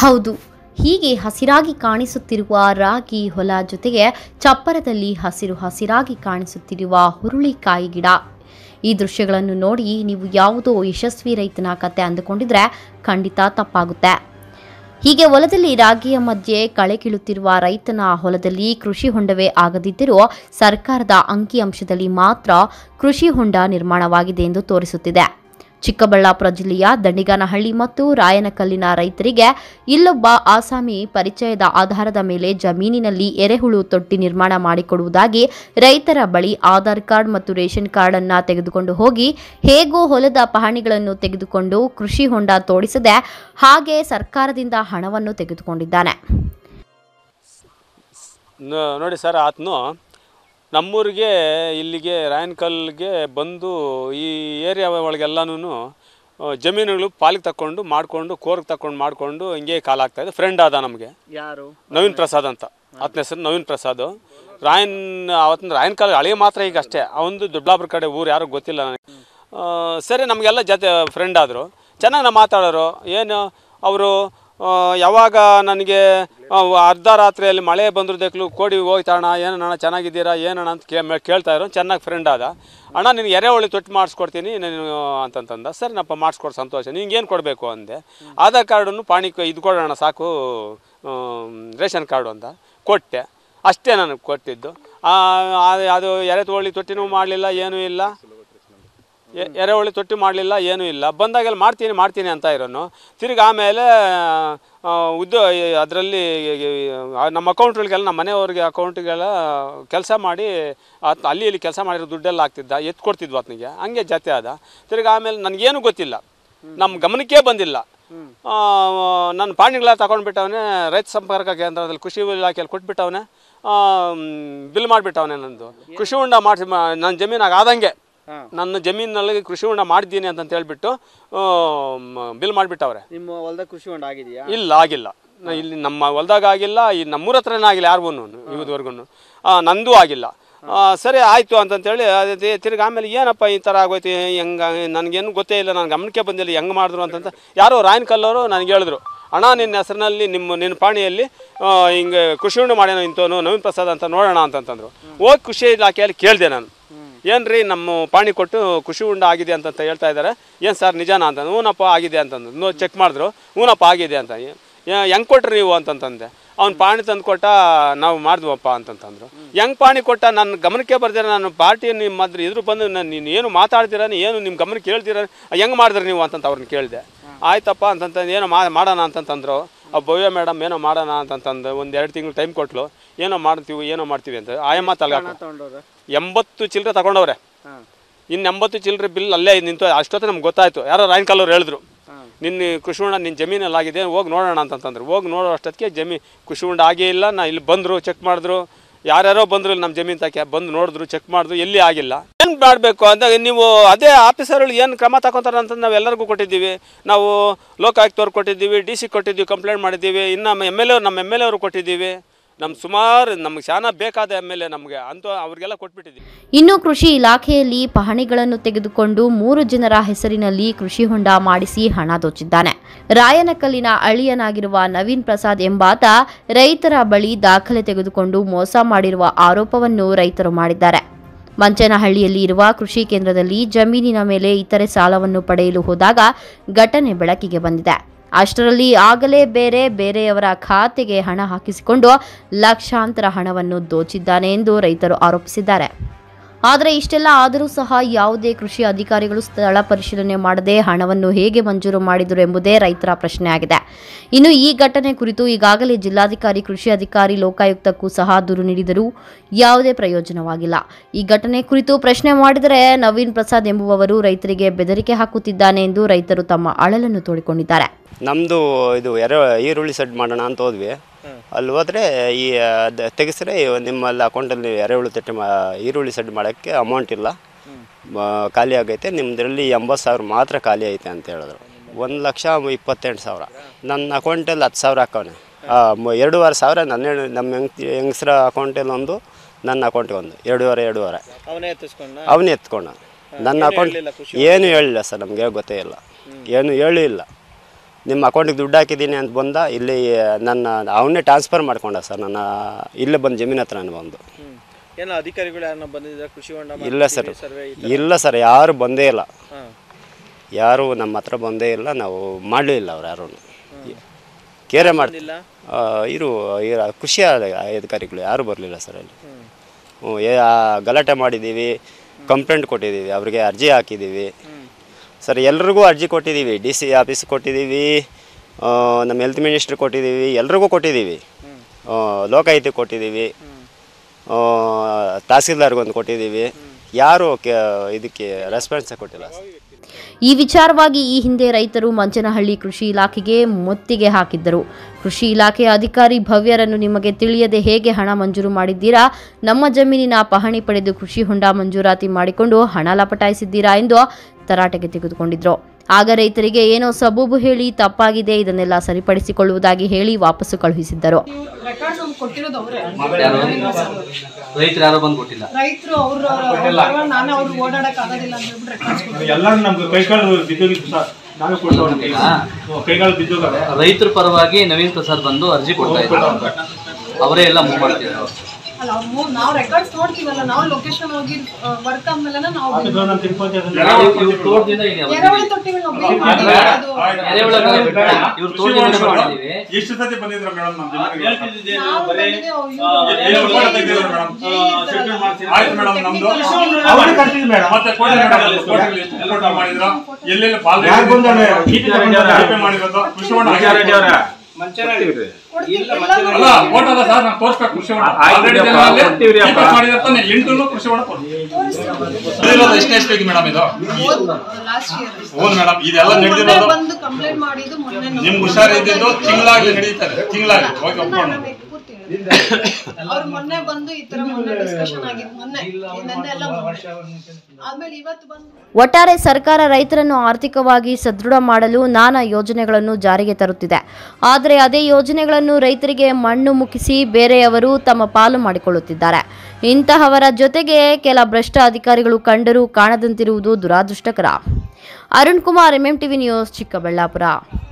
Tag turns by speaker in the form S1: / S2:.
S1: ಹೌದು ಹೀಗೆ ಹಸಿರಾಗಿ ಕಾಣಿಸುತ್ತಿರುವ ರಾಗಿ ಹೊಲ ಜೊತೆಗೆ ಚಪ್ಪರದಲ್ಲಿ ಹಸಿರು ಹಸಿರಾಗಿ ಕಾಣಿಸುತ್ತಿರುವ ಹುರುಳಿಕಾಯಿ ಗಿಡ ಈ ದೃಶ್ಯಗಳನ್ನು ನೋಡಿ ನೀವು ಯಾವುದೋ ಯಶಸ್ವಿ ರೈತನ ಕತೆ ಅಂದುಕೊಂಡಿದ್ರೆ ಖಂಡಿತ ತಪ್ಪಾಗುತ್ತೆ ಹೀಗೆ ಹೊಲದಲ್ಲಿ ರಾಗಿಯ ಮಧ್ಯೆ ಕಳೆ ಕೀಳುತ್ತಿರುವ ರೈತನ ಹೊಲದಲ್ಲಿ ಕೃಷಿ ಹೊಂಡವೇ ಆಗದಿದ್ದರೂ ಸರ್ಕಾರದ ಅಂಕಿಅಂಶದಲ್ಲಿ ಮಾತ್ರ ಕೃಷಿ ಹೊಂಡ ನಿರ್ಮಾಣವಾಗಿದೆ ಎಂದು ತೋರಿಸುತ್ತಿದೆ ಚಿಕ್ಕಬಳ್ಳಾಪುರ ಜಿಲ್ಲೆಯ ದಂಡಿಗಾನಹಳ್ಳಿ ಮತ್ತು ರಾಯನಕಲ್ಲಿನ ರೈತರಿಗೆ ಇಲ್ಲೊಬ್ಬ ಆಸಾಮಿ ಪರಿಚಯದ ಆಧಾರದ ಮೇಲೆ ಜಮೀನಿನಲ್ಲಿ ಎರೆಹುಳು ತೊಟ್ಟಿ ನಿರ್ಮಾಣ ಮಾಡಿಕೊಡುವುದಾಗಿ ರೈತರ ಬಳಿ ಆಧಾರ್ ಕಾರ್ಡ್ ಮತ್ತು ರೇಷನ್ ಕಾರ್ಡ್ ಅನ್ನ ತೆಗೆದುಕೊಂಡು ಹೋಗಿ ಹೇಗೋ ಹೊಲದ ಪಹಣಿಗಳನ್ನು ತೆಗೆದುಕೊಂಡು ಕೃಷಿ ಹೊಂಡ ತೋಡಿಸದೆ ಹಾಗೆ ಸರ್ಕಾರದಿಂದ ಹಣವನ್ನು ತೆಗೆದುಕೊಂಡಿದ್ದಾನೆ
S2: ನ- ನೋಡಿ ಸರ್ ಆತನು ನಮ್ಮೂರಿಗೆ ಇಲ್ಲಿಗೆ ರಾಯನಕಲ್ಗೆ ಬಂದು ಈ ಏರಿಯಾ ಒಳಗೆಲ್ಲನೂ ಜಮೀನುಗಳು ಪಾಲಿಗೆ ತಗೊಂಡು ಮಾಡಿಕೊಂಡು ಕೋರ್ಗೆ ತಗೊಂಡು ಮಾಡಿಕೊಂಡು ಹಿಂಗೆ ಕಾಲ ಆಗ್ತಾಯಿದೆ ಫ್ರೆಂಡ್ ಆದ ನಮಗೆ
S3: ಯಾರು
S2: ನವೀನ್ ಪ್ರಸಾದ್ ಅಂತ ಆತನ ಹೆಸರು ನವೀನ್ ಪ್ರಸಾದ್ ರಾಯನ್ ಅವತ್ತಿನ ರಾಯನ್ ಕಾಲ ಹಳೆಯ ಮಾತ್ರ ಈಗ ಅಷ್ಟೇ ಅವನದು ದೊಡ್ಡಾಪುರ ಕಡೆ ಊರು ಯಾರು ಗೊತ್ತಿಲ್ಲ ನನಗೆ ಆ, ಸರಿ ನಮಗೆಲ್ಲ ಜೊತೆ ಫ್ರೆಂಡ್ ಆದರು ಚೆನ್ನಾಗಿ ನಾವು ಮಾತಾಡೋರು ಏನು ಅವರು ಯಾವಾಗ ನನಗೆ ಆ, ಅರ್ಧ ರಾತ್ರಿಯಲ್ಲಿ ಮಳೆ ಬಂದಿದ್ದಕ್ಕೂ ಕೋಡಿ ಹೋಗ್ತಾಣ ಏನಣ್ಣ ಚೆನ್ನಾಗಿದ್ದೀರಾ ಏನಣ್ಣ ಅಂತ ಕೇ ಮೇ- ಕೇಳ್ತಾ ಇರೋ ಚೆನ್ನಾಗಿ ಫ್ರೆಂಡ್ ಆದ ಅಣ್ಣ ನಿನಗೆ ಎರೆಹುಳಿ ತೊಟ್ಟು ಮಾಡಿಸ್ಕೊಡ್ತೀನಿ ನೀನು ಅಂತಂತಂದ ಸರಿನಪ್ಪ ಮಾಡಿಸ್ಕೊಡು ಸಂತೋಷ ನಿಂಗೆ ಏನು ಕೊಡಬೇಕು ಅಂದೆ ಆಧಾರ್ ಕಾರ್ಡನ್ನು ಪಾಣಿ ಇದು ಕೊಡೋಣ ಸಾಕು ಆಮ್, ರೇಷನ್ ಕಾರ್ಡು ಅಂತ ಕೊಟ್ಟೆ ಅಷ್ಟೇ ನನಗೆ ಕೊಟ್ಟಿದ್ದು ಆ, ಆ- ಅದು ಎರೆ ತೊಗೊಳ್ಳಿ ತೊಟ್ಟಿನೂ ಮಾಡಲಿಲ್ಲ ಏನೂ ಇಲ್ಲ ಎ- ಎರೆಹುಳಿ ತೊಟ್ಟಿ ಮಾಡಲಿಲ್ಲ ಏನೂ ಇಲ್ಲ ಬಂದಾಗೆಲ್ಲ ಮಾಡ್ತೀನಿ ಮಾಡ್ತೀನಿ ಅಂತ ಇರೋನು ತಿರ್ಗಿ ಆಮೇಲೆ ಆ, ಉದ್ದ ಅದರಲ್ಲಿ ನಮ್ಮ ಅಕೌಂಟ್ಗಳಿಗೆಲ್ಲ ನಮ್ಮ ಮನೆಯವ್ರಿಗೆ ಅಕೌಂಟಿಗೆಲ್ಲ ಕೆಲಸ ಮಾಡಿ ಆತ ಅಲ್ಲಿ ಇಲ್ಲಿ ಕೆಲಸ ಮಾಡಿರೋ ದುಡ್ಡೆಲ್ಲ ಆಗ್ತಿದ್ದ ಎತ್ತು ಕೊಡ್ತಿದ್ವು ಆತನಿಗೆ ಹಂಗೆ ಜೊತೆ ಆದ ತಿರ್ಗಿ ಆಮೇಲೆ ನನಗೇನು ಗೊತ್ತಿಲ್ಲ ನಮ್ಮ ಗಮನಕ್ಕೆ ಬಂದಿಲ್ಲ ಆ, ನನ್ನ ಪಾಣಿಗಳ ತಗೊಂಡ್ಬಿಟ್ಟವನೆ ರೈತ ಸಂಪರ್ಕ ಕೇಂದ್ರದಲ್ಲಿ ಕೃಷಿ ಇಲಾಖೆಯಲ್ಲಿ ಕೊಟ್ಬಿಟ್ಟವನೆ ಬಿಲ್ ಮಾಡಿಬಿಟ್ಟವನೆ ನಂದು ಕೃಷಿ ಹೊಂಡ ಮಾಡಿಸಿ ನನ್ನ ಜಮೀನಾಗ ಆದಂಗೆ ನನ್ನ ಜಮೀನಲ್ಲಿ ಕೃಷಿ ಹೊಂಡ ಮಾಡಿದ್ದೀನಿ ಅಂತಂತ ಹೇಳ್ಬಿಟ್ಟು ಬಿಲ್ ಮಾಡಿಬಿಟ್ಟವ್ರೆ
S3: ನಿಮ್ಮ ಹೊಲ್ದಾಗ ಕೃಷಿ ಹೊಂಡ ಆಗಿದೆಯಾ
S2: ಇಲ್ಲ ಆಗಿಲ್ಲ ನಾ ಇಲ್ಲಿ ನಮ್ಮ ಹೊಲ್ದಾಗ ಆಗಿಲ್ಲ ಈ ನಮ್ಮೂರ ಹತ್ರನೇ ಆಗಿಲ್ಲ ಯಾರಿಗೂ ಇವತ್ತುವರೆಗೂ ನಂದು ಆಗಿಲ್ಲ ಆ, ಸರಿ ಆಯಿತು ಅಂತಂತೇಳಿ ಅದೇ ತಿರ್ಗಿ ಆಮೇಲೆ ಏನಪ್ಪ ಈ ಥರ ಆಗೋಯ್ತು ಹೆಂಗೆ ನನಗೇನು ಗೊತ್ತೇ ಇಲ್ಲ ನನ್ನ ಗಮನಕ್ಕೆ ಬಂದಿಲ್ಲ ಹೆಂಗೆ ಮಾಡಿದ್ರು ಅಂತಂತ ಯಾರೋ ರಾಯನ್ ಕಲ್ಲವರು ನನಗೆ ಹೇಳಿದ್ರು ಅಣ್ಣ ನಿನ್ನ ಹೆಸರಿನಲ್ಲಿ ನಿಮ್ಮ ನಿನ್ನ ಪಾಣಿಯಲ್ಲಿ ಆ, ಹಿಂಗೆ ಕೃಷಿ ಹೊಂಡ ಮಾಡ್ಯಾನ ಇಂಥವನು ನವೀನ್ ಪ್ರಸಾದ್ ಅಂತ ನೋಡೋಣ ಅಂತಂತಂದ್ರು ಹೋಗಿ ಕೃಷಿ ಇಲಾಖೆಯಲ್ಲಿ ಕೇಳಿದೆ ನಾನು ಏನ್ರಿ ನಮ್ಮ ಪಾಣಿ ಕೊಟ್ಟು ಕೃಷಿ ಉಂಡ ಆಗಿದೆ ಅಂತ ಹೇಳ್ತಾ ಇದ್ದಾರೆ ಏನು ಸರ್ ನಿಜಾನ ಅಂತ ಹ್ಞೂನಪ್ಪ ಆಗಿದೆ ಅಂತಂದು ನೋ ಚೆಕ್ ಮಾಡಿದ್ರು ಹ್ಞೂನಪ್ಪ ಆಗಿದೆ ಅಂತ ಹೆಂಗೆ ಕೊಟ್ರಿ ನೀವು ಅಂತಂತಂದೆ ಅವ್ನು ಪಾಣಿ ತಂದು ಕೊಟ್ಟ ನಾವು ಮಾಡಿದ್ವಪ್ಪ ಅಂತಂತಂದ್ರು ಹೆಂಗೆ ಪಾಣಿ ಕೊಟ್ಟ ನನ್ನ ಗಮನಕ್ಕೆ ಬರ್ದಿರ ನಾನು ಪಾರ್ಟಿ ನಿಮ್ಮ ಹತ್ರ ಇದ್ರು ಬಂದು ನಾನು ನೀನು ಏನು ಮಾತಾಡ್ತೀರ ಏನು ನಿಮ್ಮ ಗಮನಕ್ಕೆ ಹೇಳ್ತೀರ ಹೆಂಗೆ ಮಾಡಿದ್ರಿ ನೀವು ಅಂತಂತ ಅವ್ರನ್ನ ಕೇಳಿದೆ ಆಯ್ತಪ್ಪ ಅಂತಂತಂದು ಏನೋ ಮಾ ಮಾಡೋಣ ಅಂತಂತಂದ್ರು ಆ ಭವ್ಯ ಮೇಡಮ್ ಏನೋ ಮಾಡೋಣ ಅಂತಂತಂದು ಒಂದು ಎರಡು ತಿಂಗಳು ಟೈಮ್ ಕೊಟ್ಲು ಏನೋ ಮಾಡ್ತೀವಿ ಏನೋ ಮಾಡ್ತೀವಿ ಅಂತ ಆಯಮ್ಮ ತಲೆಗಾಕ
S3: ತಗೊಂಡವ್ರ
S2: ಎಂಬತ್ತು ಚಿಲ್ಲರೆ ತಗೊಂಡವ್ರೆ
S3: ಹಾಂ
S2: ಇನ್ನು ಎಂಬತ್ತು ಚಿಲ್ಲರೆ ಬಿಲ್ ಅಲ್ಲೇ ನಿಂತು ಅಷ್ಟೊತ್ತು ನಮ್ಗೆ ಗೊತ್ತಾಯ್ತು ಯಾರೋ ರಾಯನ್ ಕಾಲವ್ರು ಹೇಳಿದ್ರು
S3: ಹಾಂ
S2: ನಿನ್ನ ಕೃಷಿ ಹೊಂಡ ನಿನ್ನ ಜಮೀನಲ್ಲಿ ಆಗಿದೆ ಹೋಗಿ ನೋಡೋಣ ಅಂತಂತಂದ್ರು ಹೋಗಿ ನೋಡೋ ಅಷ್ಟೊತ್ತಿಗೆ ಜಮೀನು ಕೃಷಿ ಹೊಂಡ ಆಗೇ ಇಲ್ಲ ನಾ ಇಲ್ಲಿ ಬಂದರು ಚೆಕ್ ಮಾಡಿದ್ರು ಯಾರ್ಯಾರೋ ಬಂದರು ಇಲ್ಲಿ ನಮ್ಮ ಜಮೀನು ತಕ್ಕೆ ಬಂದು ನೋಡಿದ್ರು ಚೆಕ್ ಮಾಡಿದ್ರು ಎಲ್ಲಿ ಆಗಿಲ್ಲ ಏನು ಮಾಡಬೇಕು ಅಂತ ನೀವು ಅದೇ ಆಫೀಸರ್ಗಳು ಏನು ಕ್ರಮ ತಗೊತಾರೆ ಅಂತ ನಾವು ಎಲ್ಲರಿಗೂ ಕೊಟ್ಟಿದ್ದೀವಿ ನಾವು ಲೋಕಾಯುಕ್ತವ್ರು ಕೊಟ್ಟಿದ್ದೀವಿ ಡಿ ಸಿ ಕೊಟ್ಟಿದ್ದೀವಿ ಕಂಪ್ಲೇಂಟ್ ಮಾಡಿದ್ದೀವಿ ಇನ್ನು ಎಮ್ ಎಲ್ ಎ ನಮ್ಮ ಎಮ್ ಎಲ್ ಎ ಅವರು ಕೊಟ್ಟಿದ್ದೀವಿ ನಮ್ಮ ಸುಮಾರು ನಮ್ಗೆ ಶಾನ ಬೇಕಾದ ಎಮ್ ಎಲ್ ಎ ನಮಗೆ ಅಂತ ಅವ್ರಿಗೆಲ್ಲ ಕೊಟ್ಬಿಟ್ಟಿದ್ದೀವಿ
S1: ಇನ್ನು ಕೃಷಿ ಇಲಾಖೆಯಲ್ಲಿ ಪಹಣಿಗಳನ್ನು ತೆಗೆದುಕೊಂಡು ಮೂರು ಜನರ ಹೆಸರಿನಲ್ಲಿ ಕೃಷಿ ಹೊಂಡ ಮಾಡಿಸಿ ಹಣ ದೋಚಿದ್ದಾನೆ ರಾಯನಕಲ್ಲಿನ ಅಳಿಯನಾಗಿರುವ ನವೀನ್ ಪ್ರಸಾದ್ ಎಂಬಾತ ರೈತರ ಬಳಿ ದಾಖಲೆ ತೆಗೆದುಕೊಂಡು ಮೋಸ ಮಾಡಿರುವ ಆರೋಪವನ್ನು ರೈತರು ಮಾಡಿದ್ದಾರೆ ಮಂಚನಹಳ್ಳಿಯಲ್ಲಿ ಇರುವ ಕೃಷಿ ಕೇಂದ್ರದಲ್ಲಿ ಜಮೀನಿನ ಮೇಲೆ ಇತರೆ ಸಾಲವನ್ನು ಪಡೆಯಲು ಹೋದಾಗ ಘಟನೆ ಬೆಳಕಿಗೆ ಬಂದಿದೆ ಅಷ್ಟರಲ್ಲಿ ಆಗಲೇ ಬೇರೆ ಬೇರೆಯವರ ಖಾತೆಗೆ ಹಣ ಹಾಕಿಸಿಕೊಂಡು ಲಕ್ಷಾಂತರ ಹಣವನ್ನು ದೋಚಿದ್ದಾನೆ ಎಂದು ರೈತರು ಆರೋಪಿಸಿದ್ದಾರೆ ಆದರೆ ಇಷ್ಟೆಲ್ಲ ಆದರೂ ಸಹ ಯಾವುದೇ ಕೃಷಿ ಅಧಿಕಾರಿಗಳು ಸ್ಥಳ ಪರಿಶೀಲನೆ ಮಾಡದೆ ಹಣವನ್ನು ಹೇಗೆ ಮಂಜೂರು ಮಾಡಿದರು ಎಂಬುದೇ ರೈತರ ಪ್ರಶ್ನೆಯಾಗಿದೆ ಇನ್ನು ಈ ಘಟನೆ ಕುರಿತು ಈಗಾಗಲೇ ಜಿಲ್ಲಾಧಿಕಾರಿ ಕೃಷಿ ಅಧಿಕಾರಿ ಲೋಕಾಯುಕ್ತಕ್ಕೂ ಸಹ ದೂರು ನೀಡಿದರೂ ಯಾವುದೇ ಪ್ರಯೋಜನವಾಗಿಲ್ಲ ಈ ಘಟನೆ ಕುರಿತು ಪ್ರಶ್ನೆ ಮಾಡಿದರೆ ನವೀನ್ ಪ್ರಸಾದ್ ಎಂಬುವವರು ರೈತರಿಗೆ ಬೆದರಿಕೆ ಹಾಕುತ್ತಿದ್ದಾನೆ ಎಂದು ರೈತರು ತಮ್ಮ ಅಳಲನ್ನು ತೋಡಿಕೊಂಡಿದ್ದಾರೆ
S4: ನಮ್ಮದು ಇದು ಎರೆ ಈರುಳ್ಳಿ ಸೆಡ್ ಮಾಡೋಣ ಅಂತ ಹೋದ್ವಿ ಅಲ್ಲಿ ಹೋದರೆ ಈ ಅದ್ ತೆಗೆಸ್ರೆ ನಿಮ್ಮಲ್ಲಿ ಅಕೌಂಟಲ್ಲಿ ಎರೆಹುಳು ತಟ್ಟೆ ಮಾ ಈರುಳ್ಳಿ ಸೆಡ್ ಮಾಡೋಕ್ಕೆ ಅಮೌಂಟ್ ಇಲ್ಲ ಮ- ಖಾಲಿ ಆಗೈತೆ ನಿಮ್ಮದ್ರಲ್ಲಿ ಎಂಬತ್ತು ಸಾವಿರ ಮಾತ್ರ ಖಾಲಿ ಐತೆ ಅಂತ ಹೇಳಿದ್ರು ಒಂದು ಲಕ್ಷ ಇಪ್ಪತ್ತೆಂಟು ಸಾವಿರ ನನ್ನ ಅಕೌಂಟಲ್ಲಿ ಹತ್ತು ಸಾವಿರ ಹಾಕವನೆ ಎರಡೂವರೆ ಸಾವಿರ ನನ್ನ ಹೆಣ್- ನಮ್ಮ ಹೆಂಗ್ ಹೆಂಗಸ್ರ ಅಕೌಂಟಲ್ಲಿ ಒಂದು ನನ್ನ ಅಕೌಂಟಿಗೆ ಒಂದು ಎರಡೂವರೆ ಎರಡೂವರೆ
S3: ಅವನೇ ಎತ್ತಿಸ್ಕೊಂಡ
S4: ಅವನೇ ಎತ್ಕೊಂಡ ನನ್ನ ಅಕೌಂಟ್ ಏನು ಹೇಳಿಲ್ಲ ಸರ್ ನಮಗೆ ಗೊತ್ತೇ ಇಲ್ಲ ಏನು ಹೇಳಿಲ್ಲ ನಿಮ್ಮ ಅಕೌಂಟಿಗೆ ದುಡ್ಡು ಹಾಕಿದ್ದೀನಿ ಅಂತ ಬಂದ ಇಲ್ಲಿ ನನ್ನ ಅವನ್ನೇ ಟ್ರಾನ್ಸ್ಫರ್ ಮಾಡ್ಕೊಂಡ ಸರ್ ನನ್ನ ಇಲ್ಲೇ ಬಂದು ಜಮೀನ್ ಹತ್ರ ನಾನು ಬಂದು
S3: ಹ್ಮ್ ಏನೋ ಅಧಿಕಾರಿಗಳು ಯಾರನ್ನ ಬಂದಿದ್ರ ಕೃಷಿ ಹೊಂಡ
S4: ಇಲ್ಲ ಸರ್
S3: ಮಾಡ್ತೀವಿ, ಸರ್ವೆ ಈ ತರ.
S4: ಇಲ್ಲ ಸರ್ ಯಾರು ಬಂದೇ ಇಲ್ಲ
S3: ಹಾ
S4: ಯಾರು ನಮ್ಮ ಹತ್ರ ಬಂದೇ ಇಲ್ಲ ನಾವು ಮಾಡಲಿಲ್ಲ ಅವ್ರು ಯಾರೂ ಕೇರೆ ಮಾಡ್ತಿಲ್ಲ
S3: ಇಲ್ಲ
S4: ಇರು ಇರ ಕೃಷಿ ಅಧಿಕಾರಿಗಳು ಯಾರೂ ಬರಲಿಲ್ಲ ಸರ್ ಅಲ್ಲಿ
S3: ಹ್ಮ್
S4: ಹ್ಞೂ ಏ- ಆ, ಗಲಾಟೆ ಮಾಡಿದ್ದೀವಿ ಕಂಪ್ಲೇಂಟ್ ಕೊಟ್ಟಿದ್ದೀವಿ ಅವ್ರಿಗೆ ಅರ್ಜಿ ಹಾಕಿದ್ದೀವಿ
S3: ಹ್ಮ್
S4: ಸರ್ ಎಲ್ರಿಗೂ ಅರ್ಜಿ ಕೊಟ್ಟಿದ್ದೀವಿ ಡಿ ಸಿ ಆಫೀಸ್ ಕೊಟ್ಟಿದ್ದೀವಿ ಆ, ನಮ್ಮ ಹೆಲ್ತ್ ಮಿನಿಸ್ಟ್ರ್ ಕೊಟ್ಟಿದ್ದೀವಿ ಎಲ್ರಿಗೂ ಕೊಟ್ಟಿದ್ದೀವಿ
S3: ಹ್ಮ್
S4: ಆ, ಲೋಕಾಯುಕ್ತ ಕೊಟ್ಟಿದ್ದೀವಿ
S3: ಹ್ಮ್
S4: ಆ, ತಹಸೀಲ್ದಾರ್ಗೊಂದು ಕೊಟ್ಟಿದ್ದೀವಿ ಯಾರು ಕೆ ಇದಕ್ಕೆ ರೆಸ್ಪಾನ್ಸೇ ಕೊಟ್ಟಿಲ್ಲ ಸರ್
S1: ಈ ವಿಚಾರವಾಗಿ ಈ ಹಿಂದೆ ರೈತರು ಮಂಚನಹಳ್ಳಿ ಕೃಷಿ ಇಲಾಖೆಗೆ ಮುತ್ತಿಗೆ ಹಾಕಿದ್ದರು ಕೃಷಿ ಇಲಾಖೆಯ ಅಧಿಕಾರಿ ಭವ್ಯರನ್ನು ನಿಮಗೆ ತಿಳಿಯದೆ ಹೇಗೆ ಹಣ ಮಂಜೂರು ಮಾಡಿದ್ದೀರಾ ನಮ್ಮ ಜಮೀನಿನ ಪಹಣಿ ಪಡೆದು ಕೃಷಿ ಹೊಂಡ ಮಂಜೂರಾತಿ ಮಾಡಿಕೊಂಡು ಹಣ ಲಪಟಾಯಿಸಿದ್ದೀರಾ ಎಂದು ತರಾಟೆಗೆ ತೆಗೆದುಕೊಂಡಿದ್ರು ಆಗ ರೈತರಿಗೆ ಏನೋ ಸಬೂಬು ಹೇಳಿ ತಪ್ಪಾಗಿದೆ ಇದನ್ನೆಲ್ಲ ಸರಿಪಡಿಸಿಕೊಳ್ಳುವುದಾಗಿ ಹೇಳಿ ವಾಪಸ್ಸು ಕಳುಹಿಸಿದ್ದರು
S5: ರೆಕಾರ್ಡ್ಸ್ ನಮ್ಗೆ ಕೊಟ್ಟಿರೋದು ಅವರೇ
S6: ರೈತರು ಯಾರೋ ಬಂದು ಕೊಟ್ಟಿಲ್ಲ
S5: ರೈತರು ಅವ್ರ ನಾನೇ ಅವ್ರು ಓಡಾಡಕ್ ಆಗೋದಿಲ್ಲ ಅಂತ ಹೇಳ್ಬಿಟ್ಟು ರೆಕಾರ್ಡ್ಸ್
S7: ಎಲ್ಲರೂ ನಮ್ಗೆ ಕೈಕಾಲು ಬಿದ್ದೋಗಿತ್ತು ಸರ್ ನಾವೇ ಕೊಡ್ತಾವ್ರಿ ಕೈಕಾಲು ಬಿದ್ದೋಗವೆ
S6: ರೈತರ ಪರವಾಗಿ ನವೀನ್ ಪ್ರಸಾದ್ ಬಂದು ಅರ್ಜಿ ಕೊಡ್ತಾ ಇದ್ದಾರೆ ಅವರೇ ಎಲ್ಲ ಮೂವ್ ಮಾಡ್ತಿದ್ರು
S5: ಅಲ್ಲ ಅವ್ರು ಮೂರ್ ನಾವು ರೆಕಾರ್ಡ್ಸ್ ನೋಡ್ತೀವಲ್ಲ ನಾವು ಲೊಕೇಶನ್ ಹೋಗಿ ವರ್ಕ್ ಆದ್ಮೇಲೆ ನಾವು
S7: ನಾನು ತಿಳ್ಕೊಂತ
S6: ಇವ್ರು ತೋಟದಿಂದ ಈಗ ಅವ್ರು-
S5: ಎರವಳಿ ತೊಟ್ಟಿಗಳನ್ನ ಬಿಲ್ ಮಾಡಿದ್ರೆ ಅದು
S6: ಎರೆಹುಳಗಳನ್ನ ಬಿಟ್ರೆ ಇವ್ರು ತೋಟದಿಂದ ಮಾಡಿದೀವಿ
S7: ಎಷ್ಟು ಸತಿ ಬಂದಿದ್ರ ಮೇಡಮ್ ನಮ್ಮ ಜಮೀನಿಗೆ
S5: ನಾವು ಬಂದಿದ್ದೀವಿ, ಅವ್ರು
S7: ಏ- ಏನ್ ಫೋಟೋ ತೆಗ್ದಿದ್ರು ಮೇಡಮ್? ಆಯ್ತು ಮೇಡಮ್ ನಮ್ದು ಅವ್ರಿಗೆ ಕರ್ಸಿದ್ವಿ ಮೇಡಮ್ ಮತ್ತೆ ಕೋಟೆ ಮೇಡಮ್ ಕೋಟೆಯಲ್ಲಿ ಎಷ್ಟು ಫೋಟೋ ಮಾಡಿದ್ರು ಎಲ್ಲೆಲ್ಲಿ ಪಾಲ್ ಮಾಡಿರೋದು ಕೃಷಿ ಹೊಂಡ ಅಲ್ಲ ಫೋಟೋ ಅಲ್ಲ ಸರ್ ನಾವು ತೋರಿಸ್ಬೇಕು ಕೃಷಿ ಹೊಂಡ ಆಲ್ರೆಡಿ ಮಾಡಿದ್ರೆ ತಾನೆ ಎಂಟು ಕೃಷಿ ಹೊಂಡ ಕೊಡ್ತೀವಿ ಎಷ್ಟೇ ಎಷ್ಟಿಗೆ ಮೇಡಮ್ ಇದು
S5: ಲಾಸ್ಟ್ ಇಯರ್
S7: ಹೌದು ಮೇಡಮ್ ಇದೆಲ್ಲ ನಡೆದಿರೋದು
S5: ಬಂದು ಕಂಪ್ಲೇಂಟ್ ಮಾಡಿದ್ದು ಮೊನ್ನೆ ನಾವು-
S7: ನಿಮ್ಗೆ ಹುಷಾರಿದ್ದು ತಿಂಗಳಾಗ್ಲಿ ನಡೀತಾರೆ ತಿಂಗಳಾಗ್ಲಿ ಹೋಗಿ ಒಪ್ಕೊಂಡು
S5: ನಾನು ಪೂರ್ತಿ ಹೇಳಿದೆ. ಅವ್ರು ಮೊನ್ನೆ ಬಂದು ಈ ತರ ಮೊನ್ನೆ ಡಿಸ್ಕಷನ್ ಆಗಿತ್ತು ಮೊನ್ನೆ ನೆನ್ನೆ ಎಲ್ಲ ಮೊನ್ನೆ. ಆದ್ಮೇಲೆ ಇವತ್ತು ಬಂದು
S1: ಒಟ್ಟಾರೆ ಸರ್ಕಾರ ರೈತರನ್ನು ಆರ್ಥಿಕವಾಗಿ ಸದೃಢ ಮಾಡಲು ನಾನಾ ಯೋಜನೆಗಳನ್ನು ಜಾರಿಗೆ ತರುತ್ತಿದೆ ಆದರೆ ಅದೇ ಯೋಜನೆಗಳನ್ನು ರೈತರಿಗೆ ಮಣ್ಣು ಮುಕ್ಕಿಸಿ ಬೇರೆಯವರು ತಮ್ಮ ಪಾಲು ಮಾಡಿಕೊಳ್ಳುತ್ತಿದ್ದಾರೆ ಇಂತಹವರ ಜೊತೆಗೆ ಕೆಲ ಭ್ರಷ್ಟ ಅಧಿಕಾರಿಗಳು ಕಂಡರೂ ಕಾಣದಂತಿರುವುದು ದುರಾದೃಷ್ಟಕರ Arun Kumar MM TV news Chikkaballapur